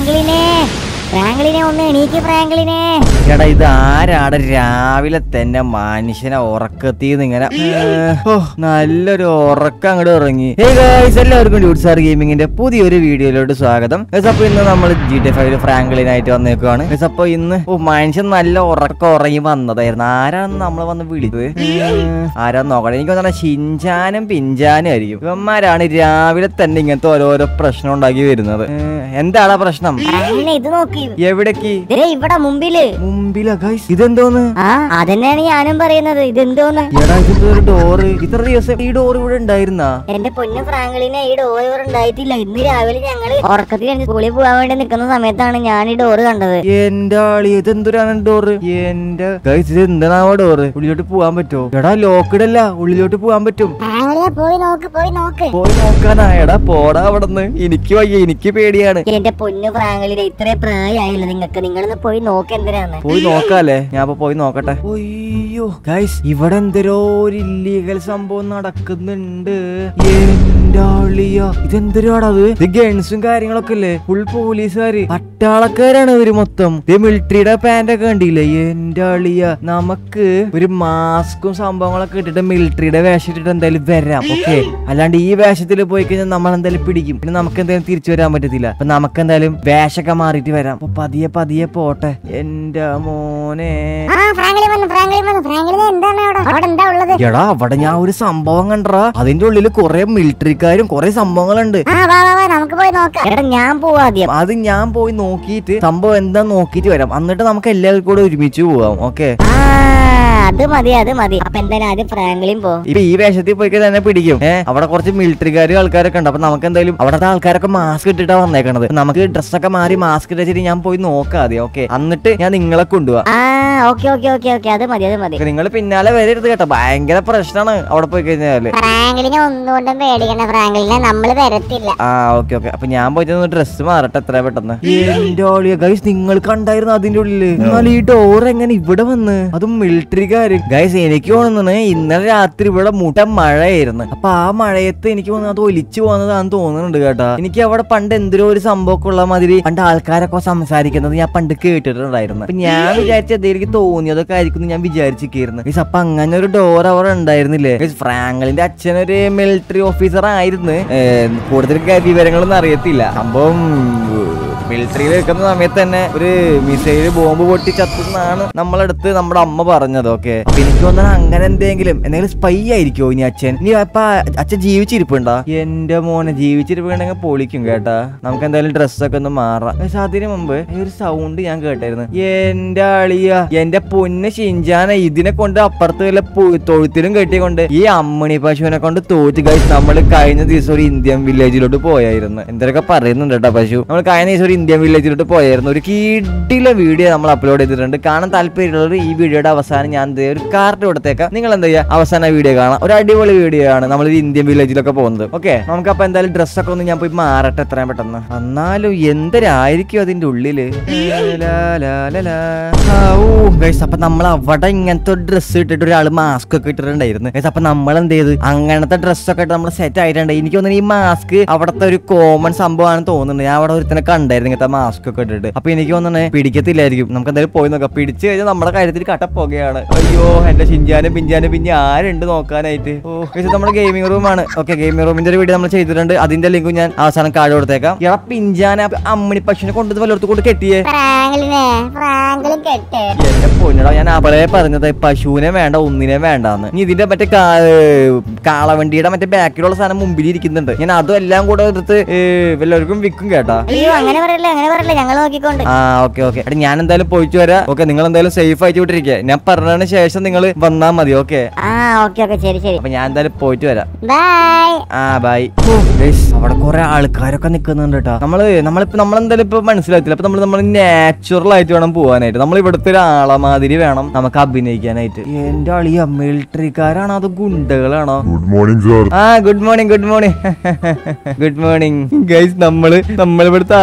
ഫ്രാങ്ക്ലിനെ ഫ്രാങ്ക്ലിനെ ഒന്ന് എണീക്ക് ഫ്രാങ്ക്ലിനെ എടാ ഇത് ആരാടെ രാവിലെ തന്നെ മനുഷ്യനെ ഉറക്കത്തിന്ന് ഇങ്ങനെ ഏഹ്, ഓ നല്ലൊരു ഉറക്കം അങ്ങോട്ട് ഉറങ്ങി Hey guys, എല്ലാവർക്കും ഡ്യൂട്ട്സാർ ഗെയിമിങ്ങിന്റെ പുതിയൊരു വീഡിയോയിലോട്ട് സ്വാഗതം Guys, അപ്പൊ ഇന്ന് നമ്മൾ ജി ടി ഫൈവ് ഫ്രാങ്ക്ലിനായിട്ട് വന്നേക്കുവാണ് Guys, അപ്പൊ ഇന്ന് ഓ മനുഷ്യൻ നല്ല ഉറക്കം ഉറങ്ങി വന്നതായിരുന്നു ആരാണ് നമ്മളെ വന്ന് വിളിച്ചത് ഏഹ്, ആരാന്ന് നോക്കട്ടെ എനിക്ക് തോന്നുന്നത് ഷിൻചാനും പിഞ്ചാനും ആയിരിക്കും ഇവന്മാരാണ് രാവിലെ തന്നെ ഇങ്ങനത്തെ ഓരോരോ പ്രശ്നം ഉണ്ടാക്കി വരുന്നത് ഏഹ്, എന്താണ് പ്രശ്നം ഫ്രാങ്ക്ലിനെ ഇത് നോക്ക് എവിടേക്ക് ദേ ഇവിടെ മുമ്പില് മുമ്പിലാ ഗൈസ് ഇതെന്തോന്ന് ആ അതന്നെയാണ് ഞാനും പറയുന്നത് ഇതെന്തോന്ന് എടാ ഇതെന്തോ ഒരു ഡോറ് ഇത്ര ദിവസം ഈ ഡോർ ഇവിടെ ഉണ്ടായിരുന്നാ എന്റെ പൊന്നു ഫ്രാങ്ക്ലിനെ ഈ ഡോർ ഇവിടെ ഉണ്ടായിട്ടില്ല ഇന്ന് രാവിലെ ഞങ്ങള് ഉറക്കത്തിൽ എന്റെ സ്കൂളിൽ പോകാൻ വേണ്ടി നിൽക്കുന്ന സമയത്താണ് ഞാൻ ഈ ഡോറ് കണ്ടത് എന്റെ ആളി ഇതെന്തൊരാണ് ഡോറ് എന്റെ ഗൈസ് ഇത് എന്താണാവോ ഡോറ് ഉള്ളിലോട്ട് പോവാൻ പറ്റുമോ എടാ ലോക്കഡ് അല്ല ഉള്ളിലോട്ട് പോവാൻ പറ്റും ഫ്രാങ്ക്ലിനെ പോയി നോക്ക് പോയി നോക്ക് പോയി നോക്കാനാ എടാ പോടാ അവിടുന്ന് എനിക്ക് വയ്യ എനിക്ക് പേടിയാണ് എന്റെ പൊന്നു ഫ്രാങ്ക്ലിനെ ഇത്രേ പ്രായമായില്ല നിങ്ങൾക്ക് നിങ്ങളൊന്ന് പോയി നോക്ക് എന്തിനാന്ന് പോയി നോക്കാല്ലേ ഞാൻ അപ്പൊ പോയി നോക്കട്ടെ അയ്യോ ഗൈസ് ഇവിടെ എന്തരോ ഒരു ഇല്ലീഗൽ സംഭവം നടക്കുന്നുണ്ട് എന്റെ ആളിയ ഇതെന്തരാടാ അത് ഇത് ഗൺസും കാര്യങ്ങളൊക്കെ അല്ലേ ഫുൾ പോലീസുകാര് പട്ടാളക്കാരാണ് ഇവര് മൊത്തം ഇത് മിലിറ്ററിയുടെ പാന്റ് ഒക്കെ കണ്ടില്ലേ എന്റെ ആളിയ നമുക്ക് ഒരു മാസ്കും സംഭവങ്ങളൊക്കെ ഇട്ടിട്ട് മിലിറ്ററിയുടെ വേഷം ഇട്ടിട്ട് എന്തായാലും വരാം ഓക്കെ അല്ലാണ്ട് ഈ വേഷത്തിൽ പോയി കഴിഞ്ഞാൽ നമ്മൾ എന്തായാലും പിടിക്കും പിന്നെ നമുക്ക് എന്തായാലും തിരിച്ചു വരാൻ പറ്റത്തില്ല അപ്പൊ നമുക്ക് എന്തായാലും വേഷമൊക്കെ മാറിയിട്ട് വരാം അപ്പൊ പതിയെ പതിയെ പോട്ടെ എന്റെ മോനെ ആ ഫ്രാങ്ക്ലിൻ വന്നു ഫ്രാങ്ക്ലിൻ വന്നു ഫ്രാങ്ക്ലിനെ എന്താണ് അവിടെ അവിടെ എന്താ ഉള്ളത് എടാ അവിടെ ഞാൻ ഒരു സംഭവം കണ്ടറാ അതിന്റെ ഉള്ളിൽ കുറെ മിലിറ്ററിക്കാരും കുറെ സംഭവങ്ങളുണ്ട് ആ വാ വാ വാ നമുക്ക് പോയി നോക്കാം എടാ ഞാൻ പോവാ ആദ്യം അത് ഞാൻ പോയി നോക്കിയിട്ട് സംഭവം എന്താ നോക്കിയിട്ട് വരാം എന്നിട്ട് നമുക്ക് എല്ലാവർക്കും കൂടെ ഒരുമിച്ച് പോവാം ഓക്കെ ആ അത് മതി അത് മതി അപ്പൊ എന്തായാലും ആദ്യം ഫ്രാങ്ക്ലിൻ പോ ഇപ്പൊ ഈ വേഷത്തിൽ പോയി കഴിഞ്ഞാൽ തന്നെ പിടിക്കും ഏഹ് അവിടെ കുറച്ച് മിലിറ്ററിക്കാരും ആൾക്കാരൊക്കെ ഉണ്ട് അപ്പൊ നമുക്ക് എന്തായാലും അവിടുത്തെ ആൾക്കാരൊക്കെ മാസ്ക് ഇട്ടിട്ടാ വന്നേക്കണത് നമുക്ക് ഡ്രസ്സൊക്കെ മാറി മാസ്ക് ഇട്ടിട്ട് ഞാൻ പോയി നോക്കാം ആദ്യം ഓക്കെ എന്നിട്ട് ഞാൻ നിങ്ങളെ കൊണ്ടുപോവാ ആ ഓക്കെ ഓക്കെ ഓക്കെ ഓക്കെ അത് മതി അത് മതി നിങ്ങൾ പിന്നാലെ വരരുത് കേട്ടോ ഭയങ്കര പ്രശ്നമാണ് അവിടെ പോയി കഴിഞ്ഞാല് ഫ്രാങ്ക്ലിനെ ഒന്നുകൊണ്ടും പേടിക്കണ്ട ഫ്രാങ്ക്ലിനെ നമ്മള് വരത്തില്ല ആ ഓക്കെ ഓക്കെ അപ്പൊ ഞാൻ പോയിട്ട് ഡ്രസ്സ് മാറട്ടെ എത്ര പെട്ടെന്ന് എന്റെ ഓളിയ ഗൈസ് നിങ്ങൾ കണ്ടായിരുന്നു അതിന്റെ ഉള്ളില് എന്നാൽ ഈ ഡോർ എങ്ങനെ ഇവിടെ വന്ന് അതും മിലിറ്ററിക്കാര് ഗൈസ് എനിക്ക് തോന്നുന്നത് ഇന്നലെ രാത്രി ഇവിടെ മുട്ട മഴയായിരുന്നു അപ്പൊ ആ മഴയത്ത് എനിക്ക് തോന്നുന്നത് അത് ഒലിച്ചു പോകുന്നതാന്ന് തോന്നുന്നുണ്ട് കേട്ടാ എനിക്ക് അവിടെ പണ്ട് എന്തൊരു ഒരു സംഭവമൊക്കെ ഉള്ള മാതിരി പണ്ട് ആൾക്കാരൊക്കെ സംസാരിക്കുന്നത് ഞാൻ പണ്ട് കേട്ടിട്ടുണ്ടായിരുന്നു അപ്പൊ ഞാൻ വിചാരിച്ച എന്തെങ്കിലും തോന്നിയതൊക്കെ ആയിരിക്കും ഞാൻ വിചാരിച്ചിരിക്കുന്നു ഗൈസ് അപ്പൊ അങ്ങനെ ഒരു ഡോർ അവിടെ ഉണ്ടായിരുന്നില്ലേ ഗൈസ് ഫ്രാങ്കളിന്റെ അച്ഛനൊരു മിലിറ്ററി ഓഫീസർ ആയിരുന്നു ഏർ, കൂടുതൽ ക- വിവരങ്ങളൊന്നും അറിയത്തില്ല സംഭവം മിലിറ്ററിയിൽ നിൽക്കുന്ന സമയത്ത് തന്നെ ഒരു മിസൈല് ബോംബ് പൊട്ടി ചത്തുന്നാണ് നമ്മളടുത്ത് നമ്മുടെ അമ്മ പറഞ്ഞത് ഓക്കെ അപ്പൊ എനിക്ക് തോന്നുന്നത് അങ്ങനെ എന്തെങ്കിലും എന്തെങ്കിലും സ്പൈ ആയിരിക്കോ ഇനി അച്ഛൻ ഇനി അപ്പൊ അച്ഛൻ ജീവിച്ചിരിപ്പുണ്ടോ എന്റെ മോനെ ജീവിച്ചിരിപ്പുണ്ടെങ്കിൽ പൊളിക്കും കേട്ടാ നമുക്ക് എന്തായാലും ഡ്രസ്സൊക്കെ ഒന്ന് മാറാം പക്ഷെ അതിനു മുമ്പ് ഈ ഒരു സൗണ്ട് ഞാൻ കേട്ടായിരുന്നു എന്റെ അളിയ എന്റെ പൊന്ന് ഷിഞ്ചാന ഇതിനെ കൊണ്ട് അപ്പുറത്ത് വല്ല പു- തൊഴുത്തിലും കെട്ടിക്കൊണ്ട് ഈ അമ്മണി പശുവിനെ കൊണ്ട് തോറ്റ് കഴിച്ച് നമ്മൾ കഴിഞ്ഞ ദിവസം ഒരു ഇന്ത്യൻ വില്ലേജിലോട്ട് പോയായിരുന്നു എന്തൊക്കെ പറയുന്നുണ്ട് കേട്ടോ പശു നമ്മൾ കഴിഞ്ഞ ദിവസം ഒരു ഇന്ത്യൻ വില്ലേജിലോട്ട് പോയായിരുന്നു ഒരു കീടിലെ വീഡിയോ നമ്മൾ അപ്ലോഡ് ചെയ്തിട്ടുണ്ട് കാണാൻ താല്പര്യമുള്ളവർ ഈ വീഡിയോയുടെ അവസാനം ഞാൻ ദേ ഒരു കാർഡ് കൊടുത്തേക്കാം നിങ്ങൾ എന്താ ചെയ്യുക അവസാന വീഡിയോ കാണാം ഒരു അടിപൊളി വീഡിയോ ആണ് നമ്മൾ ഈ ഇന്ത്യൻ വില്ലേജിലൊക്കെ പോകുന്നത് ഓക്കെ നമുക്ക് അപ്പൊ എന്തായാലും ഡ്രസ്സൊക്കെ ഒന്ന് ഞാൻ പോയി മാറട്ടെ എത്രയും പെട്ടെന്ന് എന്നാലും എന്തരായിരിക്കും അതിന്റെ ഉള്ളില് ലാ, ലാ, ലാ, ലാ. ആ, ഓ, guys, അപ്പൊ നമ്മൾ അവിടെ ഇങ്ങനത്തെ ഡ്രസ്സ് ഇട്ടിട്ട് ഒരാൾ മാസ്ക് ഒക്കെ ഇട്ടിട്ടുണ്ടായിരുന്നു Guys, അപ്പൊ നമ്മൾ എന്ത് ചെയ്ത് അങ്ങനത്തെ ഡ്രസ്സൊക്കെ ഇട്ട് നമ്മൾ സെറ്റ് ആയിട്ടുണ്ട് എനിക്ക് തോന്നുന്നു ഈ മാസ്ക് അവിടുത്തെ ഒരു കോമൺ സംഭവമാണെന്ന് തോന്നുന്നുണ്ട് ഞാൻ അവിടെ ഒരുത്തനെ കണ്ടായിരുന്നു ഇങ്ങനത്തെ മാസ്ക് ഒക്കെ ഇട്ടിട്ട് അപ്പൊ എനിക്ക് തോന്നുന്നത് പിടിക്കത്തില്ലായിരിക്കും നമുക്ക് എന്തായാലും പോയി നോക്കാം പിടിച്ചു കഴിഞ്ഞാൽ നമ്മുടെ കാര്യത്തിൽ കട്ട പോകുകയാണ് അയ്യോ എന്റെ ഷിഞ്ചാനും പിഞ്ചാനും പിന്നെ ആരുണ്ട് നോക്കാനായിട്ട് ഓ guys, നമ്മുടെ ഗെയിമിംഗ് റൂമാണ് ഓക്കെ ഗെയിമിംഗ് റൂമിന്റെ ഒരു വീഡിയോ നമ്മൾ ചെയ്തിട്ടുണ്ട് അതിന്റെ ലിങ്ക് ഞാൻ അവസാനം കാർഡ് കൊടുത്തേക്കാം ഇയാളെ പിഞ്ചാന അമ്മണി പക്ഷിനെ കൊണ്ടത് വല്ലയിടത്തും കൊണ്ട് കെട്ടിയേ ഫ്രാങ്ക്ലിനെ ഫ്രാങ്ക്ലിൻ കെട്ട് എന്റെ പൊന്നടാ ഞാൻ അവളെ പറഞ്ഞത് പശുവിനെ വേണ്ട ഒന്നിനെ വേണ്ടാന്ന് ഇനി ഇതിന്റെ മറ്റേ കാ- കാളവണ്ടിയുടെ മറ്റേ ബാക്കിലുള്ള സാധനം മുമ്പിൽ ഇരിക്കുന്നുണ്ട് ഞാൻ അതും എല്ലാം കൂടെ എടുത്ത് ഏ, വല്ലവർക്കും വിൽക്കും കേട്ടാ അയ്യോ അങ്ങനെ പറയല്ലേ അങ്ങനെ പറയല്ലേ ഞങ്ങൾ നോക്കിക്കൊണ്ട് ആ ഓക്കെ ഓക്കെ എടാ ഞാൻ എന്തായാലും പോയിട്ട് വരാം ഓക്കെ നിങ്ങൾ എന്തായാലും സേഫ് ആയിട്ട് വിട്ടിരിക്കുക ഞാൻ പറഞ്ഞതിന് ശേഷം നിങ്ങൾ വന്നാ മതി ഓക്കെ ആ ഓക്കെ ഓക്കെ ശരി ശരി അപ്പൊ ഞാൻ എന്തായാലും പോയിട്ട് വരാം ബൈ ആ ബൈ അവിടെ കുറെ ആൾക്കാരൊക്കെ നിക്കുന്നുണ്ട് കേട്ടോ നമ്മള് നമ്മളിപ്പോ നമ്മളെന്തായാലും ഇപ്പൊ മനസ്സിലാകത്തില്ല അപ്പൊ നമ്മൾ നമ്മൾ നാച്ചുറൽ ആയിട്ട് വേണം പോവാനായിട്ട് നമ്മൾ ഇവിടുത്തെ ഒരാളെ മാതിരി വേണം നമുക്ക് അഭിനയിക്കാനായിട്ട് എന്റെ അളിയ മിലിറ്ററിക്കാരാണോ അതോ ഗുണ്ടകളാണോ ഗുഡ് മോർണിംഗ് സാർ ആ good morning good morning good morning guys നമ്മള് നമ്മളിവിടുത്തെ ആരോ ആണെന്ന്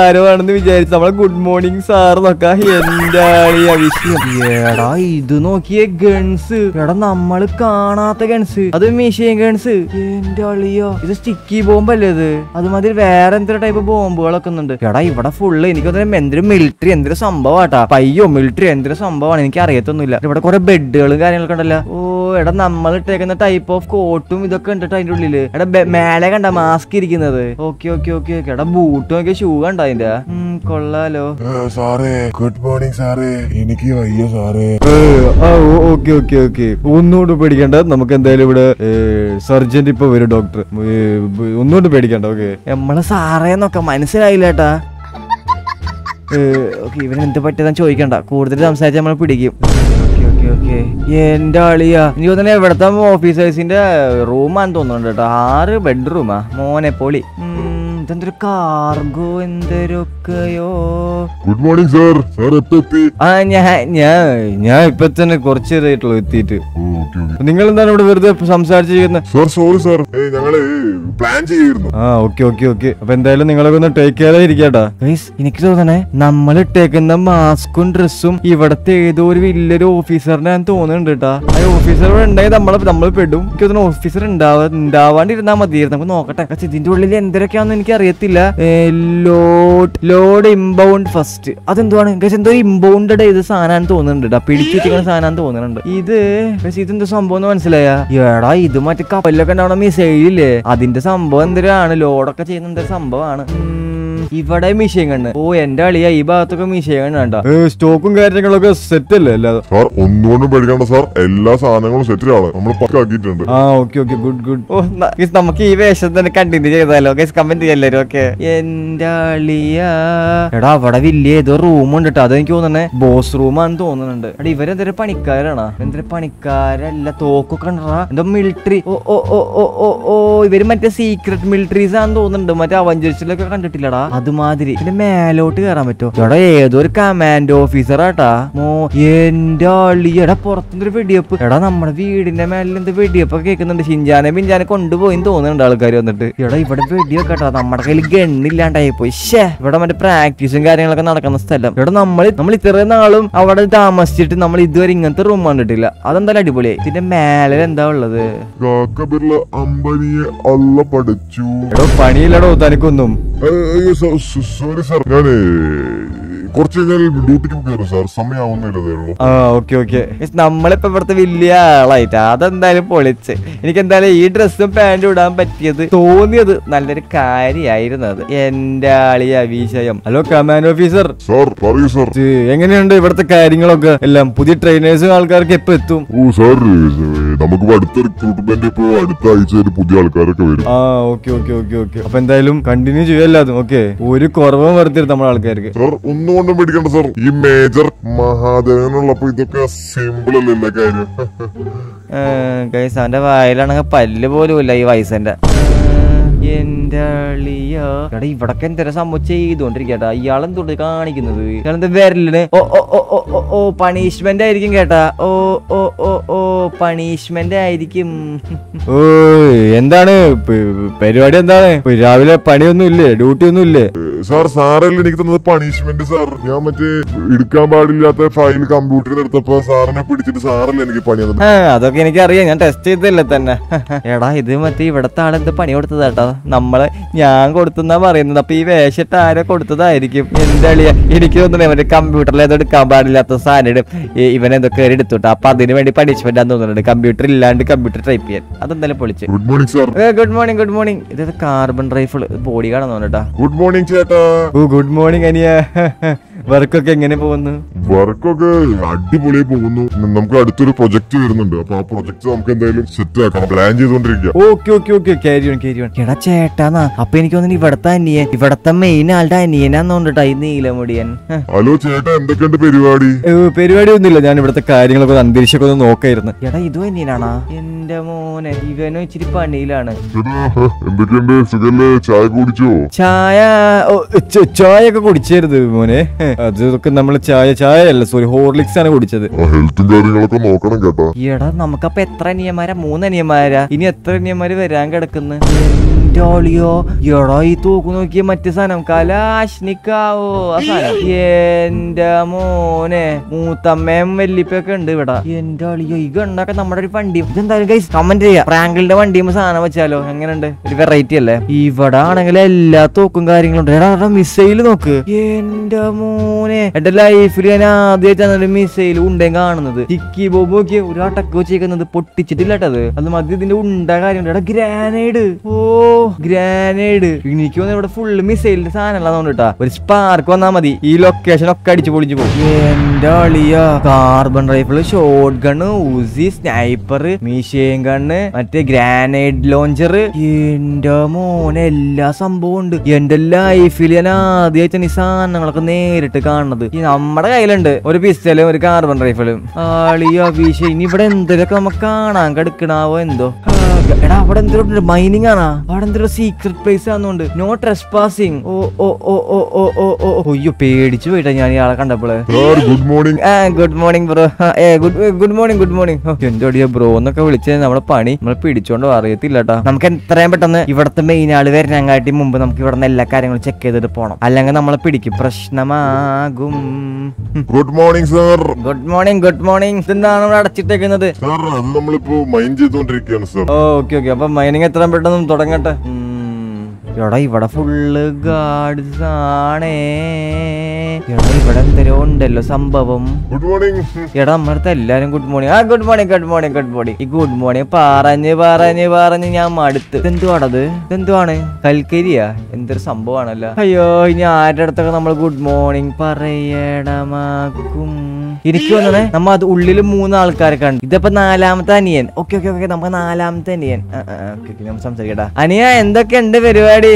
എന്ന് വിചാരിച്ചു നമ്മളെ ഗുഡ് മോർണിംഗ് സാർ നോക്കാ എന്താ വിഷയം എടാ ഇത് നോക്കിയേ ഗൺസ് എടാ നമ്മള് കാണാത്ത ഗൺസ് അത് മിഷീൻ ഗൺസ് എന്റെ അളിയോ ഇത് സ്റ്റിക്കി ബോംബല്ലേ ഇത് അതുമാതിരി വേറെ എന്തൊരു ടൈപ്പ് ബോംബുകളൊക്കെ ഉണ്ട് എടാ ഇവിടെ ഫുള്ള് എനിക്ക് തോന്നുന്നു എന്തൊരു മിലിറ്ററി എന്തൊരു സംഭവമാട്ടാ പയ്യോ മിലിറ്ററി എന്തൊരു സംഭവമാണ് എനിക്ക് അറിയത്തൊന്നുമില്ല ഇവിടെ കുറെ ബെഡുകളും കാര്യങ്ങളൊക്കെ ഉണ്ടല്ലോ ഓ എടാ നമ്മൾ ഇട്ടേക്കുന്ന ടൈപ്പ് ഓഫ് കോട്ടും ഇതൊക്കെ ഉണ്ട് അതിന്റെ ഉള്ളില് എടാ ബെ- മേലെ കണ്ട മാസ്ക് ഇരിക്കുന്നത് ഓക്കെ ഓക്കെ ഓക്കെ ഓക്കെ എടാ ബൂട്ടും ഒക്കെ ഷൂ കണ്ട അതിന്റെ ഉം, കൊള്ളാലോ ഏ, സാറേ ഗുഡ് മോർണിംഗ് സാറേ എനിക്ക് വയ്യ സാറേ ഓക്കെ ഓക്കെ ഓക്കെ ഒന്നുകൊണ്ട് പേടിക്കണ്ട നമുക്ക് എന്തായാലും ഇവിടെ സർജന്റ് ഇപ്പൊ വരും ഡോക്ടർ ഒന്നുകൊണ്ട് പേടിക്കണ്ട ഓക്കെ നമ്മളെ സാറേ നോക്കാം മനസ്സിലായില്ല ഏട്ടാ ഓക്കെ ഇവന് എന്ത് പറ്റിയതാന്ന് ചോദിക്കണ്ട കൂടുതൽ സംസാരിച്ച് നമ്മൾ പിടിക്കും ഓക്കെ ഓക്കെ ഓക്കെ എന്റെ ആളിയാ എനിക്ക് തോന്നുന്നു ഇവിടുത്തെ ഓഫീസേഴ്സിന്റെ റൂമാന്ന് തോന്നുന്നുണ്ട് കേട്ടോ ആറ് ബെഡ്റൂമാ മോനെ പൊളി ഉം, ഇതെന്തൊരു കാർഗോ എന്തൊരൊക്കെയോ ഗുഡ് മോർണിംഗ് സാർ സാർ എപ്പോ എത്തി ആ ഞാൻ ഞാൻ ഞാൻ ഇപ്പൊ തന്നെ കുറച്ച് ഇതായിട്ടുള്ളൂ എത്തിയിട്ട് ഓക്കെ ഓക്കെ നിങ്ങൾ എന്താണ് ഇവിടെ വെറുതെ സംസാരിച്ചിരിക്കുന്നത് സാർ സോറി സാർ ഏ ഞങ്ങള് പ്ലാൻ ചെയ്യായിരുന്നു ആ ഓക്കെ ഓക്കെ ഓക്കെ അപ്പൊ എന്തായാലും നിങ്ങളൊക്കെ ഒന്ന് ടേക്ക് കെയർ ഇരിക്കട്ടാ ഗൈസ് എനിക്ക് തോന്നണേ നമ്മൾ ഇട്ടേക്കുന്ന മാസ്കും ഡ്രസ്സും ഇവിടത്തെ ഏതോ ഒരു വലിയൊരു ഓഫീസറിനെ ഞാൻ തോന്നുന്നുണ്ട് കേട്ടാ ആ ഓഫീസർ ഇവിടെ ഉണ്ടായി നമ്മളെ നമ്മൾ പെടും എനിക്ക് തോന്നുന്നു ഓഫീസർ ഉണ്ടാവാ ഉണ്ടാവാണ്ടിരുന്നാ മതിയായിരുന്നു നമുക്ക് നോക്കട്ടെ പക്ഷെ ഇതിന്റെ ഉള്ളിൽ എന്തൊക്കെയാണെന്ന് എനിക്ക് അറിയത്തില്ല ലോഡ് ലോഡ് ഇമ്പൗണ്ട് ഫസ്റ്റ് അതെന്തുവാണ് ഗൈസ് എന്തോ ഇമ്പൗണ്ടഡ് ചെയ്ത സാധനം തോന്നുന്നുണ്ട് ട്ടാ. പിടിച്ചു വെച്ചിരിക്കുന്ന സാധനം തോന്നുന്നുണ്ട് ഇത് പക്ഷെ ഇതെന്തോ സംഭവം എന്ന് മനസ്സിലായ എടാ ഇത് മറ്റേ കപ്പലിലൊക്കെ ഉണ്ടാവണ മിസൈലില്ലേ അതിന്റെ സംഭവം എന്തിനാണ് ലോഡൊക്കെ ചെയ്യുന്ന എന്തൊരു സംഭവമാണ് ഉം, ഇവിടെ മിഷീൻ കണ്ണ് ഓ എന്റെ അളിയ ഈ ഭാഗത്തൊക്കെ മിഷീൻ കണ്ണ് കണ്ട സ്റ്റോക്കും കാര്യങ്ങളൊക്കെ സെറ്റ് അല്ലേ അല്ലാതെ സാർ ഒന്നുകൊണ്ടും പേടിക്കണ്ട സാർ എല്ലാ സാധനങ്ങളും സെറ്റിലാണ് നമ്മൾ പക്കാക്കിയിട്ടുണ്ട് ആ ഓക്കെ ഓക്കെ ഗുഡ് ഗുഡ് ഓ ന- guys, നമുക്ക് ഈ വേഷം തന്നെ കണ്ടിന്യൂ ചെയ്താലോ ഗൈസ് കമന്റ് ചെയ്യല്ലോ ഓക്കെ എന്റെ അളിയ എടാ അവിടെ വലിയ ഏതോ റൂം ഉണ്ട് കേട്ടോ അതെനിക്ക് തോന്നുന്നേ ബോസ് റൂമാന്ന് തോന്നുന്നുണ്ട് എടാ ഇവരെന്തൊരു പണിക്കാരാണ് എന്തൊരു പണിക്കാരല്ല തോക്കൊക്കെ ഉണ്ടടാ എന്തോ മിലിറ്ററി ഓ ഓ ഓ ഓ ഓ ഓ ഇവര് മറ്റേ സീക്രട്ട് മിലിറ്ററീസ് ആണെന്ന് തോന്നുന്നുണ്ട് മറ്റേ അവഞ്ചേഴ്സിലൊക്കെ കണ്ടിട്ടില്ലടാ അതുമാതിരി പിന്നെ മേലോട്ട് കയറാൻ പറ്റുമോ എടാ ഏതോ ഒരു കമാൻഡോ ഓഫീസർ ആട്ടാ മോ എന്റെ അളി എടാ പുറത്തുനിന്നൊരു വെടിയപ്പ് എടാ നമ്മുടെ വീടിന്റെ മേലിൽ എന്ത് വെടിയപ്പൊക്കെ കേൾക്കുന്നുണ്ട് ഷിഞ്ചാനെ പിഞ്ചാനെ കൊണ്ടുപോയി തോന്നുന്നുണ്ട് ആൾക്കാർ വന്നിട്ട് എടാ ഇവിടെ വെടിയൊക്കെ നമ്മുടെ കയ്യിൽ ഗണ്ണില്ലാണ്ടായി പോയി ഷേ ഇവിടെ മറ്റേ പ്രാക്ടീസും കാര്യങ്ങളൊക്കെ നടക്കുന്ന സ്ഥലം എടാ നമ്മൾ നമ്മൾ ഇത്രയും നാളും അവിടെ താമസിച്ചിട്ട് നമ്മൾ ഇതുവരെ ഇങ്ങനത്തെ റൂം കണ്ടിട്ടില്ല അതെന്തായാലും അടിപൊളിയായി ഇതിന്റെ മേലെ എന്താ ഉള്ളത് കാക്കബിർല അമ്പനിയെ അല്ല പഠിച്ചു എടോ പണിയില്ലടോ തനിക്കൊന്നും സോറി സാർ ഞാനേ കുറച്ച് കഴിഞ്ഞാൽ ഡ്യൂട്ടിക്ക് കയറും സാർ സമയമാവുന്നില്ലതേ ഉള്ളൂ ആ ഓക്കെ ഓക്കെ നമ്മളിപ്പോ ഇവിടുത്തെ വലിയ ആളായിട്ട് അതെന്തായാലും പൊളിച്ച് എനിക്ക് എന്തായാലും ഈ ഡ്രസ്സും പാന്റും ഇടാൻ പറ്റിയത് തോന്നിയത് നല്ലൊരു കാര്യമായിരുന്നു അത് എന്റെ ആളിയ വിഷയം ഹലോ കമാൻഡ് ഓഫീസർ സാർ പറയൂ സാർ ഇത് എങ്ങനെയുണ്ട് ഇവിടുത്തെ കാര്യങ്ങളൊക്കെ എല്ലാം പുതിയ ട്രെയിനേഴ്സും ആൾക്കാർക്ക് എപ്പോ എത്തും ഓ സാർ നമുക്കിപ്പോ അടുത്ത റിക്രൂട്ട്മെന്റ് ഇപ്പൊ അടുത്ത ആഴ്ചയിൽ പുതിയ ആൾക്കാരൊക്കെ വരും ആ ഓക്കെ ഓക്കെ ഓക്കെ ഓക്കെ അപ്പൊ എന്തായാലും കണ്ടിന്യൂ ചെയ്യല്ലാതും ഓക്കെ ഒരു കുറവും വരുത്തരുത് നമ്മുടെ ആൾക്കാർക്ക് സാർ ഒന്നുകൊണ്ടും പേടിക്കണ്ട സാർ ഈ മേജർ മഹാദേവനുള്ളപ്പോ ഇതൊക്കെ സിമ്പിൾ അല്ലേ എല്ലാ കാര്യം ഗൈസ് അവന്റെ വായിലാണെങ്കിൽ പല്ല് പോലും ഇല്ല ഈ വയസ്സന്റെ എന്റെ അളിയാ എടാ ഇവിടൊക്കെ എന്തൊരു സംഭവം ചെയ്തോണ്ടിരിക്കട്ടാ ഇയാളെന്തോട്ട് കാണിക്കുന്നത് ഇയാളെന്ത് വരലിന് ഓ ഓ ഓ ഓ ഓ ഓ പണിഷ്മെന്റ് ആയിരിക്കും കേട്ടാ ഓ ഓ ഓ ഓ പണിഷ്മെന്റ് ആയിരിക്കും ഓ എന്താണ് പരിപാടി എന്താണ് രാവിലെ പണിയൊന്നും ഇല്ലേ ഡ്യൂട്ടി ഒന്നും ഇല്ലേ സാർ സാറല്ലേ എനിക്ക് തന്നത് പണിഷ്മെന്റ് സാർ ഞാൻ മറ്റേ എടുക്കാൻ പാടില്ലാത്ത ഫയൽ കമ്പ്യൂട്ടറിൽ എടുത്തപ്പോ സാറിനെ പിടിച്ചിട്ട് സാറല്ലേ എനിക്ക് പണി തന്നത് ആ, അതൊക്കെ എനിക്കറിയാം ഞാൻ ടെസ്റ്റ് ചെയ്തല്ലേ തന്നെ എടാ ഇത് മറ്റേ ഇവിടത്തെ ആളെന്ത് പണി കൊടുത്തതാട്ടോ നമ്മള് ഞാൻ കൊടുത്തെന്നാ പറയുന്നത് അപ്പൊ ഈ വേഷിട്ട് ആരോ കൊടുത്തതായിരിക്കും എന്റെ അളിയ എനിക്ക് തോന്നുന്നേ മറ്റേ കമ്പ്യൂട്ടറിൽ ഏതോ എടുക്കാൻ പാടില്ലാത്ത സാധനം ഇടും ഈ- ഇവൻ എന്തോ കയറി എടുത്തുട്ടോ അപ്പൊ അതിന് വേണ്ടി പണിഷ്മെന്റ് ആന്ന് തോന്നുന്നുണ്ട് കമ്പ്യൂട്ടർ ഇല്ലാണ്ട് കമ്പ്യൂട്ടർ ടൈപ്പ് ചെയ്യാൻ അതെന്തായാലും പൊളിച്ച് good morning sir good morning good morning ഇത് കാർബൺ റൈഫിൾ ബോഡി കാണാൻ തോന്നട്ടാ ഗുഡ് മോർണിംഗ് ചേട്ടാ ഓ ഗുഡ് മോർണിംഗ് അനിയ വർക്കൊക്കെ എങ്ങനെ പോകുന്നു വർക്കൊക്കെ അടിപൊളിയായി പോകുന്നു നമുക്ക് അടുത്തൊരു പ്രൊജക്ട് വരുന്നുണ്ട് അപ്പൊ ആ പ്രൊജക്ട് നമുക്ക് എന്തായാലും സെറ്റ് ആക്കണം പ്ലാൻ ചെയ്തോണ്ടിരിക്കുക okay okay okay carry on carry on എടാ ചേട്ടാന്നാ അപ്പൊ എനിക്ക് തോന്നുന്നു ഇവിടത്തെ അനിയൻ ഇവിടത്തെ മെയിൻ ആളുടെ അനിയനാന്ന് തോന്നിട്ടാ ഈ നീലമുടിയൻ ഹ. ഹലോ ചേട്ടാ എന്തൊക്കെയുണ്ട് പരിപാടി ഏ, പരിപാടി ഒന്നുമില്ല ഞാൻ ഇവിടുത്തെ കാര്യങ്ങളൊക്കെ ഒന്ന് അന്തരീക്ഷമൊക്കെ ഒന്ന് നോക്കായിരുന്നു എടാ ഇതും അനിയനാണാ എന്റെ മോനെ ഇവനും ഇച്ചിരി പണിയിലാണ് ചേട്ടാ ഹ, എന്തൊക്കെയുണ്ട് സുഖല്ലേ ചായ കുടിച്ചോ ചായ ഓ, ച- ചായ ഒക്കെ കുടിച്ചരുത് മോനെ ഹെ, അതൊക്കെ നമ്മൾ ചായ ചായ അല്ല സോറി ഹോർലിക്സ് ആണ് കുടിച്ചത് ആ ഹെൽത്തും കാര്യങ്ങളൊക്കെ നോക്കണം കേട്ടാ എടാ നമുക്കപ്പൊ എത്ര അനിയന്മാരാ മൂന്ന് അനിയന്മാരാ ഇനി എത്ര അനിയന്മാര് വരാൻ കിടക്കുന്നു എന്റെ ഓളിയോ എടോ ഈ തൂക്ക് നോക്കിയ മറ്റേ സാധനം കലാശ്നിക്കാവോ ആ സാധനം എന്റെ മോനെ മൂത്തമ്മയും വല്ലിപ്പൊക്കെ ഉണ്ട് ഇവിടെ എന്റെ ഓളിയോ ഈ ഗണ്ണൊക്കെ നമ്മുടെ ഒരു വണ്ടി ഇതെന്തായാലും ഗൈസ് കമന്റ് ചെയ്യാം ഫ്രാങ്കിളിന്റെ വണ്ടിയുമ്പോ സാധനം വെച്ചാലോ എങ്ങനെയുണ്ട് ഒരു വെറൈറ്റി അല്ലേ ഇവിടെ ആണെങ്കിൽ എല്ലാ തോക്കും കാര്യങ്ങളും ഉണ്ട് എടാ മിസൈൽ നോക്ക് എന്റെ മോനെ എന്റെ ലൈഫിൽ ഞാൻ ആദ്യമായിട്ടാണ് ഒരു മിസൈൽ ഉണ്ടേം കാണുന്നത് ടിക്കി ബോബ് നോക്കി ഒരു അടക്ക് വെച്ചേക്കുന്നത് പൊട്ടിച്ചിട്ടില്ല കേട്ടത് അത് മതി ഇതിന്റെ ഉണ്ട കാര്യം എടാ ഗ്രാനേഡ് ഓ ഗ്രാനേഡ് എനിക്ക് തോന്നുന്നു ഇവിടെ ഫുള്ള് മിസൈലിന്റെ സാധനമല്ല കേട്ടാ ഒരു സ്പാർക്ക് വന്നാ മതി ഈ ലൊക്കേഷൻ ഒക്കെ അടിച്ചു പൊളിച്ചു പോകും എന്റെ അളിയ carbon rifle shot gun Uzi sniper machine gun മറ്റേ ഗ്രാനൈഡ് ലോഞ്ചർ എന്റെ മോനെ എല്ലാ സംഭവം ഉണ്ട് എന്റെ ലൈഫിൽ ഞാൻ ആദ്യമായിട്ടാണ് ഈ സാധനങ്ങളൊക്കെ നേരിട്ട് കാണുന്നത് ഈ നമ്മുടെ കയ്യിലുണ്ട് ഒരു പിസ്റ്റലും ഒരു കാർബൺ റൈഫിളും ആളിയ വീശ ഇനി ഇവിടെ എന്തൊക്കെ നമുക്ക് കാണാൻ കിടക്കണാവോ എന്തോ ആ, എടാ അവിടെ എന്തോ മൈനിങ് ആണാ അവിടെ എന്തോ സീക്രട്ട് പ്ലേസ് ആണെന്നുണ്ട് നോ ട്രസ് പാസിങ് ഓ ഓ ഓ ഓ ഓ ഓ ഓ ഓ അയ്യോ പേടിച്ചു പോയിട്ടാ ഞാൻ ഇയാളെ കണ്ടപ്പോള് സാർ ഗുഡ് മോർണിംഗ് ആ ഗുഡ് മോർണിംഗ് ബ്രോ ഏ good good morning good morning എന്റെ അടിയ ബ്രോ എന്നൊക്കെ വിളിച്ചത് നമ്മുടെ പണി നമ്മൾ പിടിച്ചോണ്ടോ അറിയത്തില്ല കേട്ടോ നമുക്ക് എത്രയും പെട്ടെന്ന് ഇവിടുത്തെ മെയിൻ ആള് വരുന്നങ്ങാട്ടി മുമ്പ് നമുക്ക് ഇവിടുന്ന് എല്ലാ കാര്യങ്ങളും ചെക്ക് ചെയ്തിട്ട് പോണം അല്ലെങ്കിൽ നമ്മളെ പിടിക്കും പ്രശ്നമാകും good morning sir good morning good morning ഇതെന്താണ് ഇവിടെ അടച്ചിട്ടേക്കുന്നത് സാർ അത് നമ്മളിപ്പോ മൈൻഡ് ചെയ്തോണ്ടിരിക്കുകയാണ് സാർ ഓക്കെ ഓക്കെ അപ്പൊ മൈനിങ് എത്രയും പെട്ടെന്ന് തുടങ്ങട്ടെ ഉം. എടാ ഇവിടെ ഫുള്ള് ഗാർഡ്സ് ആണേ എടാ ഇവിടെ എന്തരോ ഉണ്ടല്ലോ സംഭവം ഗുഡ് മോർണിംഗ് എടാ നമ്മടുത്ത് എല്ലാരും ഗുഡ് മോർണിംഗ് ആ good morning good morning good morning ഈ ഗുഡ് മോർണിംഗ് പറഞ്ഞ് പറഞ്ഞ് പറഞ്ഞ് ഞാൻ മടുത്ത് ഇതെന്തുവാണത് ഇതെന്തുവാണ് കൽക്കരിയാ എന്തൊരു സംഭവമാണല്ലോ അയ്യോ ഇനി ആരുടെ അടുത്തൊക്കെ നമ്മൾ ഗുഡ് മോർണിംഗ് പറയണമാക്കും എനിക്ക് വന്നേ നമ്മ അത് ഉള്ളിൽ മൂന്ന് ആൾക്കാരെ കണ്ടു ഇതിപ്പോ നാലാമത്തെ അനിയൻ ഓക്കെ ഓക്കെ ഓക്കെ നമുക്ക് നാലാമത്തെ അനിയൻ ആ, ആ, ഓക്കെ ഓക്കെ നമ്മൾ സംസാരിക്കട്ടാ അനിയ എന്തൊക്കെയുണ്ട് പരിപാടി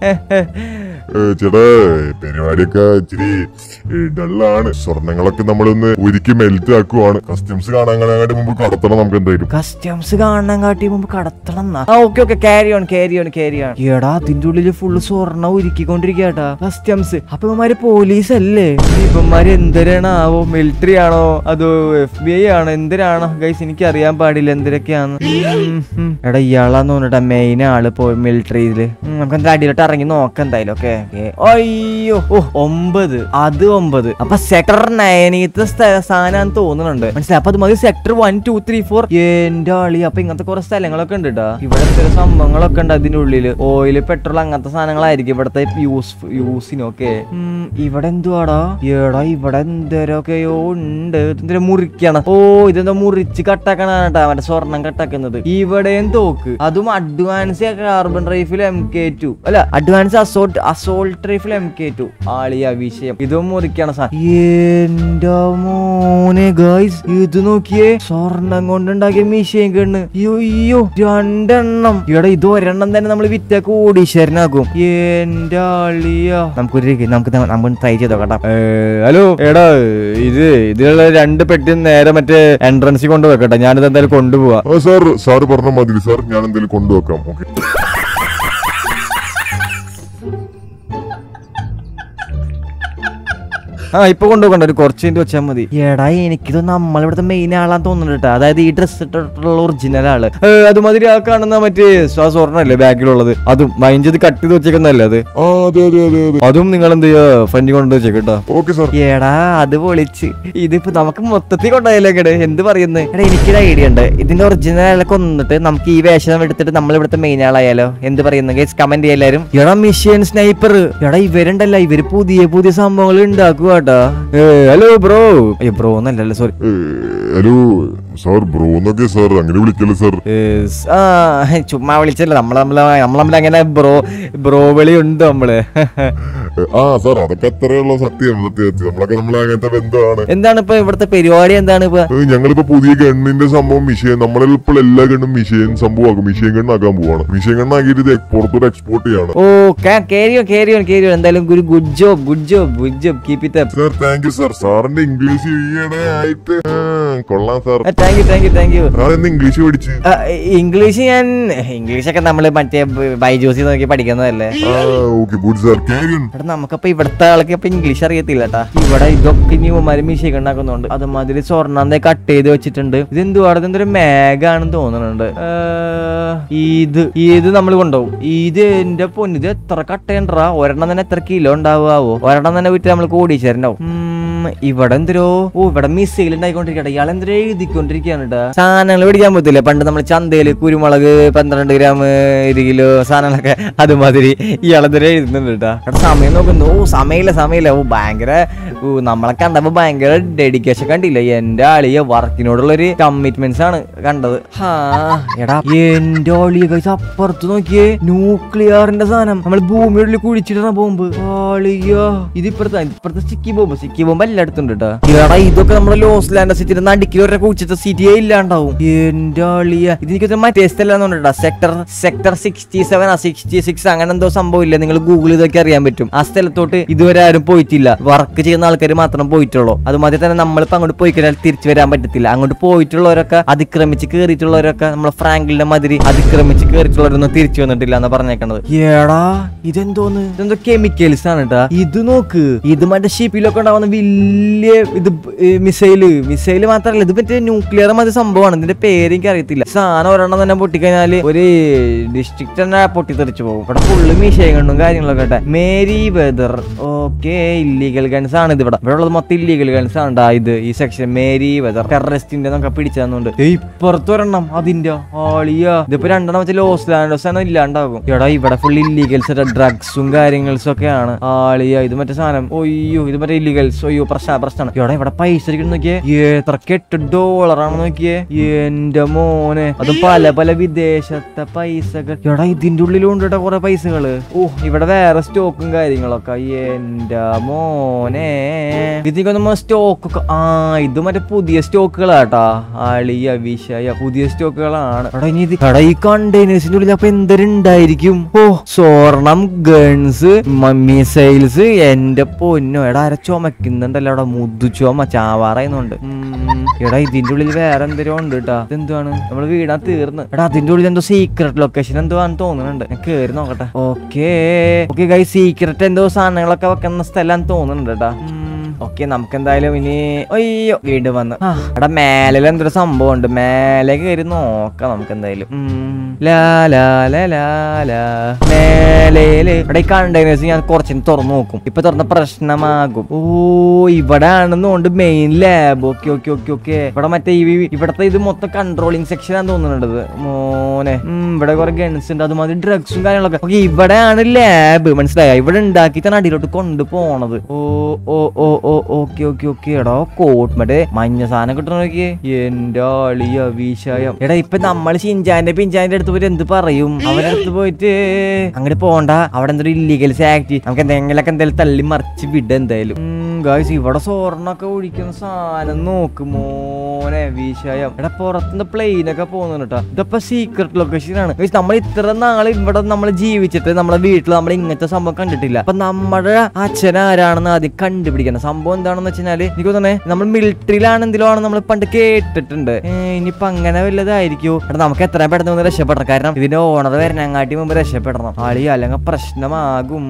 ചേട്ടാ പരിപാടിയൊക്കെ ഇച്ചിരി ഡള്ളാണ് സ്വർണങ്ങളൊക്കെ നമ്മളൊന്ന് ഒരുക്കി മെൽറ്റ് ആക്കുവാണ് കസ്റ്റംസ് കാണാൻ കാണാനായിട്ട് മുമ്പ് കടത്തണം നമുക്ക് എന്തായാലും കസ്റ്റംസ് കാണാൻ കാട്ടി മുമ്പ് കടത്തണം എന്നാ ആ okay okay carry on carry on carry on എടാ അതിന്റെ ഉള്ളില് ഫുള്ള് സ്വർണ്ണ ഒരുക്കിക്കൊണ്ടിരിക്കട്ടാ കസ്റ്റംസ് അപ്പൊ ഇവന്മാര് പോലീസ് അല്ലേ ഇവന്മാര് എന്തരാണാവോ മിലിറ്ററി ആണോ അതോ എഫ് ബി ഐ ആണോ എന്തിനാണോ ഗൈസ് എനിക്ക് അറിയാൻ പാടില്ല എന്തിനൊക്കെയാണ് ഉം, ഉം. എടാ ഇയാളാന്ന് തോന്നിട്ടാ മെയിൻ ആള് പോയി മിലിറ്ററിയില് നമുക്ക് എന്താ അടിയിലോട്ട് ഇറങ്ങി നോക്കാം എന്തായാലും ഓക്കെ അയ്യോ ഓ ഒമ്പത് അത് ഒമ്പത് അപ്പൊ സെക്ടർ നയനീത്തെ സ്ഥാനം തോന്നുന്നുണ്ട് മനസ്സിലായി അപ്പൊ അത് മതി sector one two three four എന്റെ ആളി അപ്പൊ ഇങ്ങനത്തെ കുറെ സ്ഥലങ്ങളൊക്കെ ഉണ്ട് കേട്ടോ ഇവിടെ ചില സംഭവങ്ങളൊക്കെ ഉണ്ട് അതിന്റെ ഉള്ളില് ഓയില് പെട്രോൾ അങ്ങനത്തെ സാധനങ്ങളായിരിക്കും ഇവിടത്തെ യൂസ് യൂസിനൊക്കെ ഇവിടെ എന്തുവാടാ എടാ ഇവിടെ എന്തരൊക്കെയോ ഉണ്ട് എന്തൊരു മുറിക്കണം ഓ ഇതെന്താ മുറിച്ച് കട്ടാക്കണാണ് കേട്ടാ മറ്റേ സ്വർണം കട്ടാക്കുന്നത് ഇവിടെയും തോക്ക് അതും advance carbon rifle M K two അല്ല advance assault assault rifle M K two ആളിയ വിഷയം ഇതും മുറിക്കണം സാർ എന്റെ മോനെ ഗൈസ് ഇത് നോക്കിയേ സ്വർണം കൊണ്ടുണ്ടാക്കിയ മിഷീൻ കണ്ണ് അയ്യോ രണ്ടെണ്ണം ഇവിടെ ഇത് ഒരെണ്ണം തന്നെ നമ്മൾ വിറ്റ കോടീശ്വരനാക്കും എന്റെ ആളിയ നമുക്കൊരു നമുക്ക് ത- നമുക്ക് ട്രൈ ചെയ്തോ കേട്ടോ ഹലോ എടാ ഇത് ഇതിലുള്ള രണ്ട് പെട്ടി നേരെ മറ്റേ എൻട്രൻസിൽ കൊണ്ടുവെക്കട്ടെ ഞാനിത് എന്തായാലും കൊണ്ടുപോവാ ആ സാർ സാർ പറഞ്ഞ മതി സാർ ഞാൻ എന്തെങ്കിലും കൊണ്ടുവെക്കാം ഓക്കെ ആ ഇപ്പൊ കൊണ്ടുപോകണ്ട ഒരു കുറച്ച് മിനിറ്റ് വെച്ചാൽ മതി എടാ എനിക്കിത് നമ്മളിവിടുത്തെ മെയിൻ ആളാന്ന് തോന്നുന്നുണ്ട് കേട്ടോ അതായത് ഈ ഡ്രസ് ഇട്ടിട്ടുള്ള ഒറിജിനൽ ആള് ഏ, അതുമാതിരി ആ കാണുന്ന മറ്റേ ആ സ്വർണ്ണല്ലേ ബാക്കിലുള്ളത് അതും മൈൻഡ് ചെയ്ത് കട്ട് ചെയ്ത് വെച്ചേക്കുന്നല്ലേ അത് ആ അതെ അതെ അതെ അതെ അതും നിങ്ങൾ എന്ത് ചെയ്യാ ഫ്രണ്ട് കൊണ്ട് വെച്ചേക്കട്ടോ ഓക്കെ സാർ എടാ അത് പൊളിച്ച് ഇതിപ്പോ നമുക്ക് മൊത്തത്തിൽ കൊണ്ടുപോയാലേക്കട് എന്ത് പറയുന്നത് എടാ എനിക്കൊരു ഐഡിയ ഉണ്ട് ഇതിന്റെ ഒറിജിനൽ ആളെ കൊന്നിട്ട് നമുക്ക് ഈ വേഷം എടുത്തിട്ട് നമ്മൾ ഇവിടുത്തെ മെയിൻ ആളായാലോ എന്ത് പറയുന്നു ഗൈസ് കമന്റ് ചെയ്യലാരും എടാ മിഷ്യൻ സ്നൈപ്പർ എടാ ഇവരുണ്ടല്ല ഇവര് പുതിയ പുതിയ സംഭവങ്ങൾ ഉണ്ടാക്കുക കേട്ടാ ഹലോ ബ്രോ അയ്യോ ബ്രോ എന്നല്ലല്ലോ സോറി ഹലോ സാർ ബ്രോ എന്നൊക്കെ സാർ അങ്ങനെ വിളിക്കല്ലേ സാർ ആ ചുമ്മാ വിളിച്ചല്ലോ നമ്മൾ നമ്മൾ നമ്മൾ തമ്മിൽ അങ്ങനെ ബ്രോ ബ്രോ വിളി ഉണ്ട് നമ്മള് ആ സാർ അതൊക്കെ അത്രയുള്ള സത്യം സത്യം സത്യം. നമ്മളൊക്കെ നമ്മളെ അങ്ങനത്തെ ബന്ധമാണ് എന്താണ് ഇപ്പൊ ഇവിടുത്തെ പരിപാടി എന്താണ് ഇപ്പൊ ഏ, ഞങ്ങളിപ്പോ പുതിയ ഗണ്ണിന്റെ സംഭവം മിഷീൻ നമ്മളിൽ ഇപ്പോൾ എല്ലാ ഗണ്ണും മിഷീൻ സംഭവമാക്കും മിഷീൻ ഗണ്ണാക്കാൻ പോവാണ് മിഷീൻ ഗണ്ണാക്കിയിട്ട് ഇത് പുറത്തോട്ട് എക്സ്പോർട്ട് ചെയ്യാണ് ഓ കേരിയോ കേരിയോ കേരിയോ എന്തായാലും ഒരു good job good job good job keep it up sir thank you sir സാറിന്റെ ഇംഗ്ലീഷ് ഈയിടെ ആയിട്ട് ആ, കൊള്ളാം sir thank you thank you thank you sir എന്ന് ഇംഗ്ലീഷ് പഠിച്ച് ഇംഗ്ലീഷ് ഞാൻ ഇംഗ്ലീഷൊക്കെ നമ്മൾ മറ്റേ ബൈജോസി നോക്കി പഠിക്കുന്നതല്ലേ ആ ഓക്കെ ഗുഡ് സാർ ക്യാരിയൻ എടാ നമുക്കപ്പൊ ഇവിടുത്തെ ആൾക്ക് ഇപ്പൊ ഇംഗ്ലീഷ് അറിയത്തില്ല കേട്ടാ ഇവിടെ ഇതൊക്കെ ഇനി ഉമാര് മീശയൊക്കെ ഉണ്ടാക്കുന്നുണ്ട് അതുമാതിരി സ്വർണ്ണാന്തെ കട്ട് ചെയ്ത് വെച്ചിട്ടുണ്ട് ഇത് എന്തുവാ ഇതെന്തൊരു മേഘാണെന്ന് തോന്നുന്നുണ്ട് ഏർ, ഇത് ഇത് നമ്മൾ കൊണ്ടുപോകും ഇത് എന്റെ പൊന്ന് ഇത് എത്ര കട്ട് ചെയ്യണ്ടാ ഒരെണ്ണം തന്നെ എത്ര കിലോ ഉണ്ടാവുമോ ഒരെണ്ണം തന്നെ വിറ്റ് നമ്മൾ കോടീശ്വരണ്ടാവും ഉം, ഇവിടെ എന്തരോ ഓ ഇവിടെ മിസൈൽ ഉണ്ടായിക്കൊണ്ടിരിക്കട്ടെ ഇയാൾ എന്തരോ എഴുതിക്കൊണ്ടിരിക്കുകയാണ് കേട്ടാ സാധനങ്ങൾ പിടിക്കാൻ പറ്റില്ല പണ്ട് നമ്മൾ ചന്തയില് കുരുമുളക് പന്ത്രണ്ട് ഗ്രാം ഒരു കിലോ സാധനങ്ങളൊക്കെ അതുമാതിരി ഇയാളെന്തരോ എഴുതുന്നുണ്ട് കേട്ടാ എടാ സമയം നോക്കുന്നു ഓ സമയമില്ല സമയമില്ല ഓ ഭയങ്കര ഓ നമ്മളെ കണ്ടപ്പോ ഭയങ്കര ഡെഡിക്കേഷൻ കണ്ടില്ല എന്റെ ആളിയ വർക്കിനോടുള്ള ഒരു കമ്മിറ്റ്മെന്റ്സ് ആണ് കണ്ടത് ഹാ എടാ എന്റെ ആളിയ കഴിച്ച് അപ്പുറത്ത് നോക്കിയേ ന്യൂക്ലിയറിന്റെ സാധനം നമ്മൾ ഭൂമിയുടെ ഉള്ളിൽ കുഴിച്ചിടുന്ന ബോംബ് ആളിയ ഇത് ഇപ്പുറത്തെ ഇപ്പുറത്തെ സിക്കി ബോംബ് സിക്കി ബോംബ് എല്ലായിടത്തും ഉണ്ട് കേട്ടോ എടാ ഇതൊക്കെ നമ്മുടെ ലോസ് ലാൻഡ് സിറ്റിയുടെ നടുക്കിൽ ഒരു കുഴിച്ചിട്ട് സിറ്റിയെ ഇല്ലാണ്ടാവും എന്റെ ആളിയ ഇത് എനിക്ക് മറ്റേ സ്ഥലം സെക്ടർ സെക്ടർ സിക്സ്റ്റി സെവൻ ആ സിക്സ്റ്റി സിക്സ് അങ്ങനെ എന്തോ സംഭവം ഇല്ല നിങ്ങൾ ഗൂഗിൾ ഇതൊക്കെ അറിയാൻ പറ്റും ആ സ്ഥലത്തോട്ട് ഇതുവരെ ആരും പോയിട്ടില്ല വർക്ക് ചെയ്യുന്ന ആൾക്കാർ മാത്രം പോയിട്ടുള്ളൂ അതുമാതിരി തന്നെ നമ്മളിപ്പോ അങ്ങോട്ട് പോയി കഴിഞ്ഞാൽ തിരിച്ചു വരാൻ പറ്റത്തില്ല അങ്ങോട്ട് പോയിട്ടുള്ളവരൊക്കെ അതിക്രമിച്ച് കയറിയിട്ടുള്ളവരൊക്കെ നമ്മളെ ഫ്രാങ്കിളിന്റെ മാതിരി അതിക്രമിച്ച് കയറിയിട്ടുള്ളവരൊന്നും തിരിച്ചു വന്നിട്ടില്ല എന്ന് പറഞ്ഞേക്കണത് ഏടാ ഇതെന്തോന്ന് ഇതെന്തോ കെമിക്കൽസ് ആണ് കേട്ടാ ഇത് നോക്ക് ഇത് മറ്റേ ഷിപ്പിലൊക്കെ ഉണ്ടാവുന്ന വലിയ ഇത് മിസൈല് മിസൈല് മാത്രല്ല ഇത് മറ്റേ ന്യൂക്ലിയർ മതി സംഭവമാണ് ഇതിന്റെ പേര് എനിക്ക് അറിയത്തില്ല സാധനം ഒരെണ്ണം തന്നെ പൊട്ടിക്കഴിഞ്ഞാല് ഒരു ഡിസ്ട്രിക്ട് തന്നെ പൊട്ടിത്തെറിച്ചു പോകും ഇവിടെ ഫുള്ള് മിഷയും കണ്ടും കാര്യങ്ങളൊക്കെ കേട്ടെ മേരി വെദർ ഓക്കെ ഇല്ലീഗൽ ഗൺസ് ആണ് ഇത് ഇവിടെ ഇവിടെ ഉള്ളത് മൊത്തം ഇല്ലീഗൽ ഗൺസ് ആണ് ട്ടാ ഇത് ഈ സെക്ഷൻ മേരി വെദർ ടെററിസ്റ്റിന്റെ എന്നൊക്കെ പിടിച്ചു ഇപ്പുറത്ത് ഒരെണ്ണം അതിന്റെ ആളിയ ഇതിപ്പോ രണ്ടെണ്ണം വെച്ചാൽ ലോസ് ലാൻഡോസ് ആണ് ഇല്ലാണ്ടാകും എടാ ഇവിടെ ഫുൾ ഇല്ലീഗൽസ് ഡ്രഗ്സും കാര്യങ്ങൾസും ഒക്കെയാണ് ആളിയ ഇത് മറ്റേ സാധനം ഒയ്യോ ഇത് മറ്റേ ഇല്ലീഗൽസ് ഒയ്യോ പ്രശ്ന പ്രശ്നമാണ് എടാ ഇവിടെ പൈസ ഇരിക്കുന്നു നോക്കിയേ എത്ര കെട്ട് ഡോളർ ആണ് നോക്കിയേ എന്റെ മോനെ അതും പല പല വിദേശത്തെ പൈസകൾ എടാ ഇതിന്റെ ഉള്ളിലുണ്ട് കേട്ടോ കുറെ പൈസകള് ഓ ഇവിടെ വേറെ സ്റ്റോക്കും കാര്യങ്ങളൊക്കെ എന്റെ മോനെ ഇതിക്കൊന്നും സ്റ്റോക്ക് ആ ഇത് മറ്റേ പുതിയ സ്റ്റോക്കുകളാട്ടാ ആളിയ വിഷയ പുതിയ സ്റ്റോക്കുകളാണ് എടാ ഇനി ഇത് എടാ ഈ കണ്ടെയ്നേഴ്സിന്റെ ഉള്ളിൽ അപ്പൊ എന്തൊരുണ്ടായിരിക്കും ഓ സ്വർണം ഗൺസ് മിസൈൽസ് എന്റെ പൊന്നോ എടാ ആരെ ചുമക്കുന്നുണ്ടല്ലോ എടാ മുതു ചുമ ചാവാറായുന്നുണ്ട് ഉം. എടാ ഇതിന്റെ ഉള്ളിൽ വേറെ എന്തെങ്കിലും ഉണ്ട് കേട്ടാ ഇതെന്തുവാണ് നമ്മൾ വീടാ തീർന്ന് എടാ അതിന്റെ ഉള്ളിൽ എന്തോ സീക്രട്ട് ലൊക്കേഷൻ എന്തോ ആണെന്ന് തോന്നുന്നുണ്ട് ഞാൻ കേറി നോക്കട്ടെ ഓക്കേ ഓക്കെ ഗൈ സീക്രട്ട് എന്തോ സാധനങ്ങളൊക്കെ വെക്കുന്ന സ്ഥലം തോന്നുന്നുണ്ട് കേട്ടാ ഓക്കെ നമുക്ക് എന്തായാലും ഇനി അയ്യോ വീണ്ടും വന്ന് ആ, എടാ മേലെ എന്തൊരു സംഭവം ഉണ്ട് മേലെ കയറി നോക്കാം നമുക്ക് എന്തായാലും ഉം. ലാ ലാ ലാ ലാ ലാ. മേലേല് ഇവിടെ ഈ കണ്ടെയ്നേഴ്സ് ഞാൻ കുറച്ചിന് തുറന്നു നോക്കും ഇപ്പൊ തുറന്ന പ്രശ്നമാകും ഓ ഇവിടെ ആണെന്നുകൊണ്ട് main lab okay okay okay okay ഇവിടെ മറ്റേ ഈ ഇവിടത്തെ ഇത് മൊത്തം കൺട്രോളിങ് സെക്ഷൻ ആണെന്ന് തോന്നുന്നുണ്ട് മോനെ ഉം, ഇവിടെ കുറെ ഗൺസ് ഉണ്ട് അതുമാതിരി ഡ്രഗ്സും കാര്യങ്ങളൊക്കെ ഓക്കെ ഇവിടെയാണ് ലാബ് മനസ്സിലായ ഇവിടെ ഉണ്ടാക്കിയിട്ടാണ് അടിയിലോട്ട് കൊണ്ടുപോണത് ഓ ഓ ഓ ഓ ഓക്കെ ഓക്കെ ഓക്കെ എടാ കോട്ട് മറ്റേ മഞ്ഞ സാധനം കിട്ടണ നോക്കിയേ എന്റെ ആളിയ വിഷയം എടാ ഇപ്പൊ നമ്മൾ ഷിൻജാന്റെ പിഞ്ചാന്റെ അടുത്ത് പോയിട്ട് എന്ത് പറയും അവരുടെ അടുത്ത് പോയിട്ട് അങ്ങോട്ട് പോണ്ട അവിടെ എന്തൊരു ഇല്ലീഗൽസ് ആക്ട് നമുക്ക് എന്തെങ്കിലുമൊക്കെ എന്തായാലും തള്ളി മറിച്ച് വിട എന്തായാലും ഗായ്സ് ഇവിടെ സ്വർണ്ണൊക്കെ ഒഴിക്കുന്ന സാധനം നോക്ക് മോനെ വിഷയം എടാ പുറത്തുനിന്ന് പ്ലെയിൻ ഒക്കെ പോകുന്നുണ്ട് കേട്ടോ ഇതപ്പോ സീക്രട്ട് ലൊക്കേഷൻ ആണ് Guys, നമ്മൾ ഇത്ര നാൾ ഇവിടെ നമ്മൾ ജീവിച്ചിട്ട് നമ്മളെ വീട്ടിൽ നമ്മൾ ഇങ്ങനത്തെ സംഭവം കണ്ടിട്ടില്ല അപ്പൊ നമ്മുടെ അച്ഛൻ ആരാണെന്ന് ആദ്യം കണ്ടുപിടിക്കണം സംഭവം എന്താണെന്ന് വെച്ചാല് എനിക്ക് തോന്നണേ നമ്മൾ മിലിറ്ററിയിലാണെങ്കിലും ആണ് നമ്മൾ പണ്ട് കേട്ടിട്ടുണ്ട് ഏ, ഇനിയിപ്പൊ അങ്ങനെ വല്ലതായിരിക്കോ എടാ നമുക്ക് എത്രയും പെട്ടെന്ന് ഒന്ന് രക്ഷപ്പെടണം കാരണം ഇതിന്റെ ഓണർ വരണങ്ങാട്ടി മുമ്പ് രക്ഷപ്പെടണം ആളി അല്ലെങ്കിൽ പ്രശ്നമാകും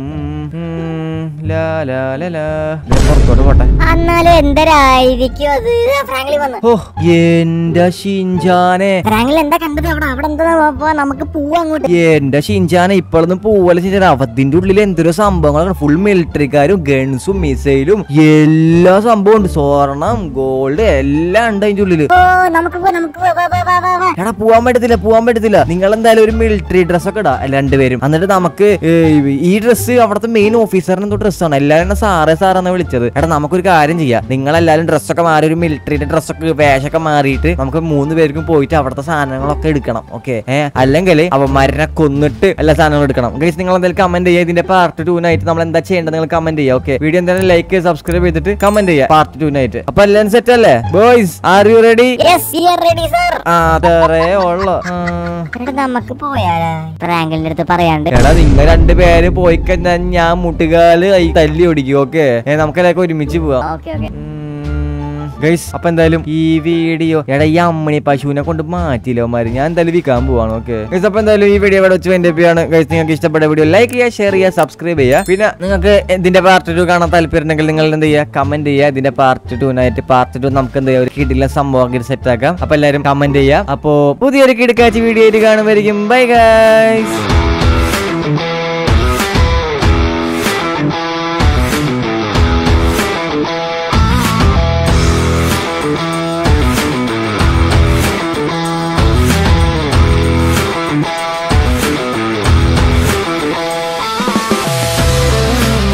ഉം, ലാ, ലാ, ലാ, ലാ. ഇതിന് പുറത്തോട്ട് പോട്ടെ എന്നാലും എന്തരായിരിക്കും അത് ഇതാ ഫ്രാങ്ക്ലി വന്ന് ഓ എന്റെ ഷിൻജാനെ ഫ്രാങ്ക്ലി എന്താ കണ്ടത് അവിടെ അവിടെ എന്താ അപ്പൊ നമുക്ക് പോവാ അങ്ങോട്ട് എന്റെ ഷിൻജാനെ ഇപ്പോഴൊന്നും പോവല്ല ഷിൻജാൻ അവത്തിന്റെ ഉള്ളിൽ എന്തൊരു സംഭവങ്ങളാണ് ഫുൾ മിലിറ്ററിക്കാരും ഗൺസും മിസൈലും എല്ലാ സംഭവം ഉണ്ട് സ്വർണം ഗോൾഡ് എല്ലാം ഉണ്ട് അതിന്റെ ഉള്ളില് ഓ നമുക്ക് പോവാം നമുക്ക് പോവാം. വാ, വാ, വാ, വാ, വാ. എടാ പോവാൻ പറ്റത്തില്ല പോവാൻ പറ്റത്തില്ല നിങ്ങൾ എന്തായാലും ഒരു മിലിറ്ററി ഡ്രസ് ഒക്കെ ഇടാ രണ്ടുപേരും എന്നിട്ട് നമുക്ക് ഏ, ഈ ഡ്രസ്സ് അവിടുത്തെ മെയിൻ ഓഫീസറിന് എന്തോ ഡ്രസ്സാണ് എല്ലാവരും എന്നെ സാറേ സാറെന്ന് വിളിച്ചത് എടാ നമുക്കൊരു കാര്യം ചെയ്യാം നിങ്ങൾ എല്ലാവരും ഡ്രസ്സൊക്കെ മാറി ഒരു മിലിറ്ററിന്റെ ഡ്രസ്സൊക്കെ വേഷമൊക്കെ മാറിയിട്ട് നമുക്ക് മൂന്ന് പേർക്കും പോയിട്ട് അവിടുത്തെ സാധനങ്ങളൊക്കെ എടുക്കണം ഓക്കെ ഏഹ് അല്ലെങ്കിൽ അവന്മാരെ കൊന്നിട്ട് എല്ലാ സാധനങ്ങളും എടുക്കണം ഗൈസ് നിങ്ങൾ എന്തായാലും കമന്റ് ചെയ്യുക ഇതിന്റെ പാർട്ട് ടൂനായിട്ട് നമ്മൾ എന്താ ചെയ്യേണ്ടത് നിങ്ങൾ കമന്റ് ചെയ്യുക ഓക്കെ വീഡിയോ എന്തായാലും ലൈക്ക് സബ്സ്ക്രൈബ് ചെയ്തിട്ട് കമന്റ് ചെയ്യുക പാർട്ട് ടൂനായിട്ട് അപ്പൊ എല്ലാം സെറ്റ് അല്ലേ boys are you ready Yes, we are ready, sir. ആ അതെ ഉള്ളു ആ. എടാ, നമുക്ക് പോയാലോ ഫ്രാങ്കലിന്റെ അടുത്ത് പറയാണ്ട് എടാ നിങ്ങൾ രണ്ടുപേര് പോയി കഴിഞ്ഞാൽ ഞാൻ മുട്ടുകാല് ഈ തല്ലി ഓടിക്കും ഓക്കെ നമുക്ക് എല്ലാവർക്കും ഒരുമിച്ച് പോവാം ഓക്കെ ഓക്കെ ഉം, ഗൈസ് അപ്പൊ എന്തായാലും ഈ വീഡിയോ എടാ ഈ അമ്മണി പശുവിനെ കൊണ്ട് മാറ്റിയില്ലോ മാറി ഞാൻ എന്തായാലും വിൽക്കാൻ പോവാണ് ഓക്കെ ഗൈസ് അപ്പൊ എന്തായാലും ഈ വീഡിയോ ഇവിടെ വെച്ച് എന്റെ ആണ് ഗൈസ് നിങ്ങൾക്ക് ഇഷ്ടപ്പെട്ട വീഡിയോ ലൈക്ക് ചെയ്യുക ഷെയർ ചെയ്യുക സബ്സ്ക്രൈബ് ചെയ്യുക പിന്നെ നിങ്ങൾക്ക് ഇതിന്റെ പാർട്ട് ടു കാണാൻ താല്പര്യം ഉണ്ടെങ്കിൽ നിങ്ങൾ എന്ത് ചെയ്യുക കമന്റ് ചെയ്യുക ഇതിന്റെ പാർട്ട് ടൂനായിട്ട് പാർട്ട് ടു നമുക്ക് എന്ത് ചെയ്യുക ഒരു കിടില സംഭവം സെറ്റ് ആക്കാം അപ്പൊ എല്ലാവരും കമന്റ് ചെയ്യുക അപ്പോ പുതിയൊരു കിടക്കാച്ചി വീഡിയോ ആയിട്ട് കാണുമായിരിക്കും ബൈ ഗൈസ്